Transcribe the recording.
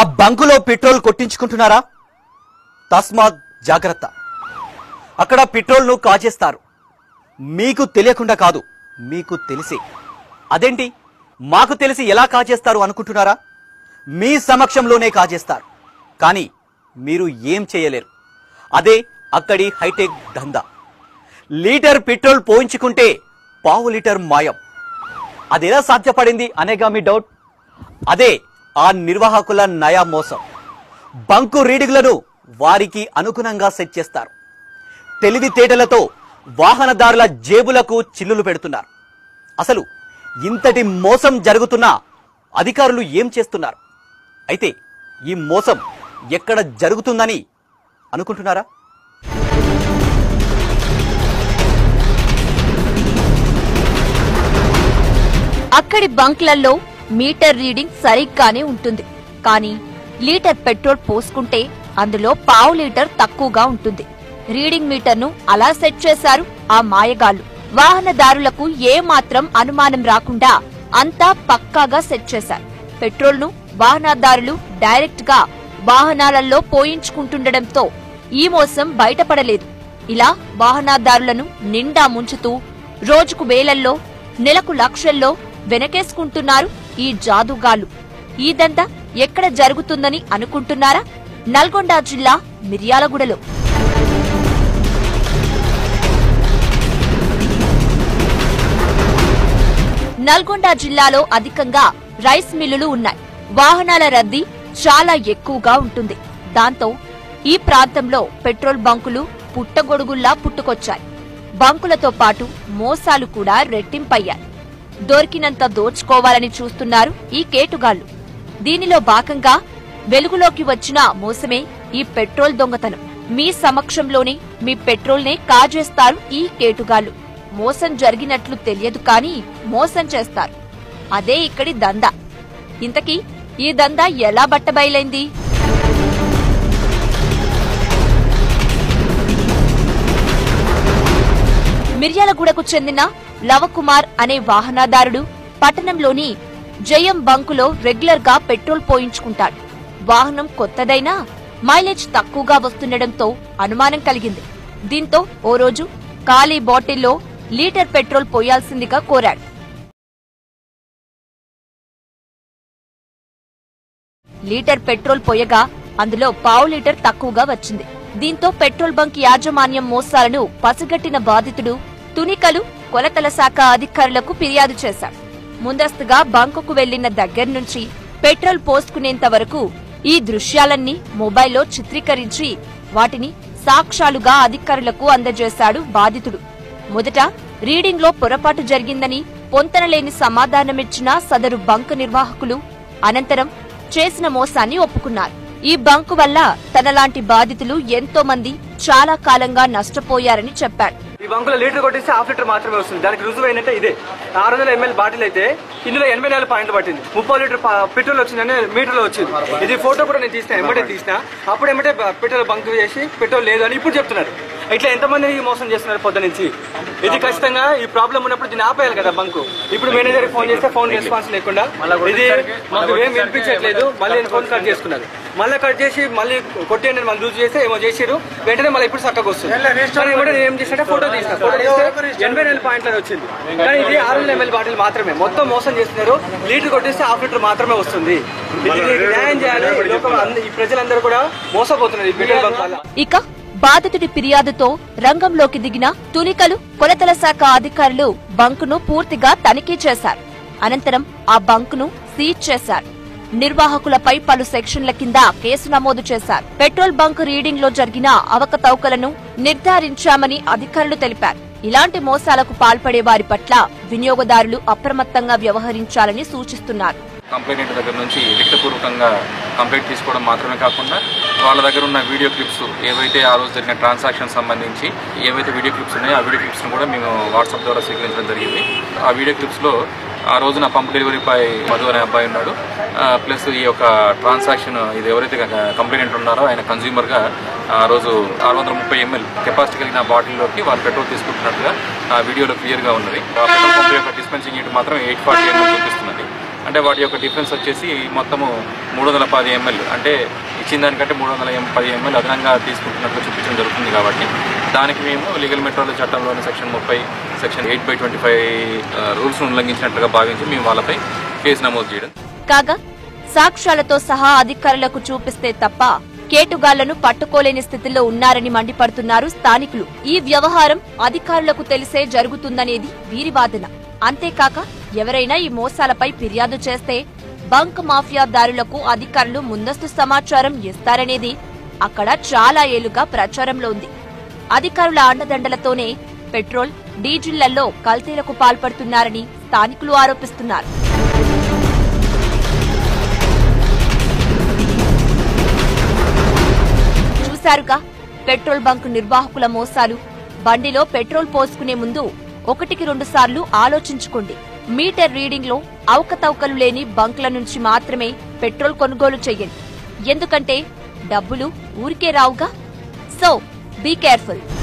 బంకులో petrol కొట్టించుకుంటున్నారా తస్మాత్ జాగ్రత్త అక్కడ పెట్రోల్ను కాజేస్తారు మీకు తెలియకుండా కాదు మీకు తెలిసి అదేంటి మాకు తెలిసి ఎలా కాజేస్తారు అనుకుంటున్నారా మీ సమక్షంలోనే కాజేస్తారు కానీ మీరు ఏం చేయలేరు అదే అక్కడి హైటెక్ దందా లీటర్ పెట్రోల్ పోయించుకుంటే పావు లీటర్ మాయం అదెలా సాధ్యపడింది అనేగా మీ డౌట్ అదే ఆ నిర్వాహకుల నయా మోసం బంకు రీడింగ్లను వారికి అనుగుణంగా సెట్ చేస్తారు తెలివితేటలతో వాహనదారుల జేబులకు చిల్లులు పెడుతున్నారు అసలు ఇంతటి మోసం జరుగుతున్నా అధికారులు ఏం చేస్తున్నారు అయితే ఈ మోసం ఎక్కడ జరుగుతుందని అనుకుంటున్నారా అక్కడి బంక్లలో మీటర్ రీడింగ్ సరిగ్గానే ఉంటుంది కానీ లీటర్ పెట్రోల్ పోసుకుంటే అందులో పావు లీటర్ తక్కువగా ఉంటుంది రీడింగ్ మీటర్ను అలా సెట్ చేశారు ఆ మాయగాళ్లు వాహనదారులకు ఏ మాత్రం అనుమానం రాకుండా అంతా పక్కాగా సెట్ చేశారు పెట్రోల్ను వాహనదారులు డైరెక్ట్ గా వాహనాలలో పోయించుకుంటుండటంతో ఈ మోసం బయటపడలేదు ఇలా వాహనదారులను నిండా ముంచుతూ రోజుకు వేలల్లో నెలకు లక్షల్లో వెనకేసుకుంటున్నారు ఈ జాదుగాళ్లు ఇదంతా ఎక్కడ జరుగుతుందని అనుకుంటున్నారా నల్గొండ జిల్లా మిర్యాలగూడలో నల్గొండ జిల్లాలో అధికంగా రైస్ మిల్లులు ఉన్నాయి వాహనాల రద్దీ చాలా ఎక్కువగా ఉంటుంది దాంతో ఈ ప్రాంతంలో పెట్రోల్ బంకులు పుట్టగొడుగుల్లా పుట్టుకొచ్చాయి బంకులతో పాటు మోసాలు కూడా రెట్టింపయ్యాయి దొరికినంత దోచుకోవాలని చూస్తున్నారు ఈ కేటుగాళ్లు దీనిలో భాగంగా వెలుగులోకి వచ్చిన మోసమే ఈ పెట్రోల్ దొంగతనం మీ సమక్షంలోనే మీ పెట్రోల్నే కాజేస్తారు ఈ కేటుగాళ్లు మోసం జరిగినట్లు తెలియదు కానీ మోసం చేస్తారు అదే ఇక్కడి దందా ఇంతకీ ఈ దందా ఎలా బట్టబయలైంది మిర్యాలగూడకు చెందిన లవకుమార్ అనే వాహనదారుడు పట్టణంలోని జయం బంకులో రెగ్యులర్ గా పెట్రోల్ పోయించుకుంటాడు వాహనం కొత్తదైనా మైలేజ్ తక్కువగా వస్తుండటంతో అనుమానం కలిగింది దీంతో ఓ రోజు ఖాళీ బాటిల్లో లీటర్ పెట్రోల్ పోయాల్సిందిగా కోరాడు లీటర్ పెట్రోల్ పోయగా అందులో పావు లీటర్ తక్కువగా వచ్చింది దీంతో పెట్రోల్ బంక్ యాజమాన్యం మోసాలను పసిగట్టిన బాధితుడు తునికలు కొలతల శాఖ అధికారులకు ఫిర్యాదు చేశాడు ముందస్తుగా బంకుకు వెళ్లిన దగ్గర నుంచి పెట్రోల్ పోసుకునేంత వరకు ఈ దృశ్యాలన్నీ మొబైల్లో చిత్రీకరించి వాటిని సాక్ష్యాలుగా అధికారులకు అందజేశాడు బాధితుడు మొదట రీడింగ్ లో పొరపాటు జరిగిందని పొంతనలేని సమాధానమిచ్చిన సదరు బంక్ నిర్వాహకులు అనంతరం చేసిన మోసాన్ని ఒప్పుకున్నారు ఈ బంకు వల్ల తనలాంటి బాధితులు ఎంతో మంది చాలా కాలంగా నష్టపోయారని చెప్పాడు ఈ బంకులో లీటర్ కొట్టేస్తే హాఫ్ లీటర్ మాత్రమే వస్తుంది దానికి రుజువు ఏంటంటే ఇదే ఆరు వందల ఎంఎల్ బాటిల్ అయితే ఇందులో ఎనభై నాలుగు పాయింట్లు పట్టింది ముప్పై లీటర్ ప- పెట్రోల్ వచ్చిందని మీటర్లో వచ్చింది ఇది ఫోటో కూడా నేను తీసిన ఎమ్మటే తీసిన అప్పుడు ఎమ్మటే బ- పెట్రోల్ బంక్ చేసి పెట్రోల్ లేదు అని ఇప్పుడు చెప్తున్నారు ఇట్లా ఎంతమంది మోసం చేస్తున్నారు పొద్దు నుంచి ఇది ఖచ్చితంగా ఈ ప్రాబ్లం ఉన్నప్పుడు దీన్ని ఆపేయాలి కదా బంకు ఇప్పుడు మేనేజర్ ఫోన్ చేస్తే ఫోన్ రెస్పాన్స్ లేకుండా ఇది మాకు ఏం వినిపించట్లేదు మళ్ళీ నేను ఫోన్ కట్ చేసుకున్నారు మళ్ళీ కట్ చేసి మళ్ళీ కొట్టేయండి మళ్ళీ లూజ్ చేస్తే ఏమో చేసిరు వెంటనే మళ్ళీ ఇప్పుడు చక్కగా వస్తుంది కానీ ఏమంటే నేను ఏం చేసినట్టే ఫోటో తీసిన ఫోటో తీస్తే ఎనభై నాలుగు పాయింట్ల వచ్చింది కానీ ఇది ఆరు వందల ఎంఎల్ బాటిల్ మాత్రమే మొత్తం మోసం చేస్తున్నారు లీటర్ కొట్టేస్తే హాఫ్ లీటర్ మాత్రమే వస్తుంది దీనికి న్యాయం చేయాలి ఈ లోకం అంద- ఈ ప్రజలందరూ కూడా మోసపోతున్నారు ఈ పెట్రోల్ బంక్ వల్ల ఇక బాధితుడి ఫిర్యాదుతో రంగంలోకి దిగిన తునికలు కొలతల శాఖ అధికారులు బంకును పూర్తిగా తనిఖీ చేశారు అనంతరం ఆ బంకును సీజ్ చేశారు నిర్వాహకులపై పలు సెక్షన్ల కింద కేసు నమోదు చేశారు పెట్రోల్ బంక్ రీడింగ్ లో జరిగిన అవకతవకలను నిర్ధారించామని అధికారులు తెలిపారు ఇలాంటి మోసాలకు పాల్పడే వారి పట్ల వినియోగదారులు అప్రమత్తంగా వ్యవహరించాలని సూచిస్తున్నారు కంప్లైంట్ దగ్గర నుంచి లిఖితపూర్వకంగా కంప్లైంట్ తీసుకోవడం మాత్రమే కాకుండా వాళ్ళ దగ్గర ఉన్న వీడియో క్లిప్స్ ఏవైతే ఆ రోజు జరిగిన ట్రాన్సాక్షన్ సంబంధించి ఏవైతే వీడియో క్లిప్స్ ఉన్నాయో ఆ వీడియో క్లిప్స్ను కూడా మేము వాట్సాప్ ద్వారా స్వీకరించడం జరిగింది ఆ వీడియో క్లిప్స్లో ఆ రోజున పంప్ డెలివరీ పై మధు అనే అబ్బాయి ఉన్నాడు ప్లస్ ఈ యొక్క ట్రాన్సాక్షన్ ఇది ఎవరైతే కంప్లైంట్ ఉన్నారో ఆయన కన్జ్యూమర్గా ఆ రోజు ఆరు వందల ముప్పై ఎంఎల్ కెపాసిటీ కలిగిన బాటిల్లోకి వాళ్ళు పెట్రోల్ తీసుకుంటున్నట్టుగా ఆ వీడియోలో క్లియర్గా ఉన్నది ఆ పెట్రోల్ పంప్ యొక్క డిస్పెన్సింగ్ యూనిట్ మాత్రం ఎయిట్ ఫార్టీ ఎంఎల్ చూపిస్తున్నది అంటే వాటి యొక్క డిఫరెన్స్ వచ్చేసి మొత్తము మూడు వందల పది ఎంఎల్ అంటే ఇచ్చిన దానికంటే మూడు వందల ఎం పది ఎంఎల్ అదనంగా తీసుకుంటున్నట్లు చూపించడం జరుగుతుంది కాబట్టి దానికి మేము లీగల్ మెట్రాలజీ చట్టంలోని సెక్షన్ ముప్పై section eight by twenty five రూల్స్ను ఉల్లంఘించినట్లుగా భావించి మేము వాళ్ళపై కేసు నమోదు చేయడం కాగా సాక్ష్యాలతో సహా అధికారులకు చూపిస్తే తప్ప కేటుగాళ్లను పట్టుకోలేని స్థితిలో ఉన్నారని మండిపడుతున్నారు స్థానికులు ఈ వ్యవహారం అధికారులకు తెలిసే జరుగుతుందనేది వీరి వాదన అంతేకాక ఎవరైనా ఈ మోసాలపై ఫిర్యాదు చేస్తే బంక్ మాఫియాదారులకు అధికారులు ముందస్తు సమాచారం ఇస్తారనేది అక్కడ చాలా ఏళ్లుగా ప్రచారంలో ఉంది అధికారుల అండదండలతోనే పెట్రోల్ డీజిళ్లలో కల్తీలకు పాల్పడుతున్నారని స్థానికులు ఆరోపిస్తున్నారు చూశారుగా పెట్రోల్ బంక్ నిర్వాహకుల మోసాలు బండిలో పెట్రోల్ పోసుకునే ముందు ఒకటికి రెండు సార్లు ఆలోచించుకోండి మీటర్ రీడింగ్ లో అవకతవకలు లేని బంక్ల నుంచి మాత్రమే పెట్రోల్ కొనుగోలు చెయ్యండి ఎందుకంటే డబ్బులు ఊరికే రావుగా సో బీ కేర్ఫుల్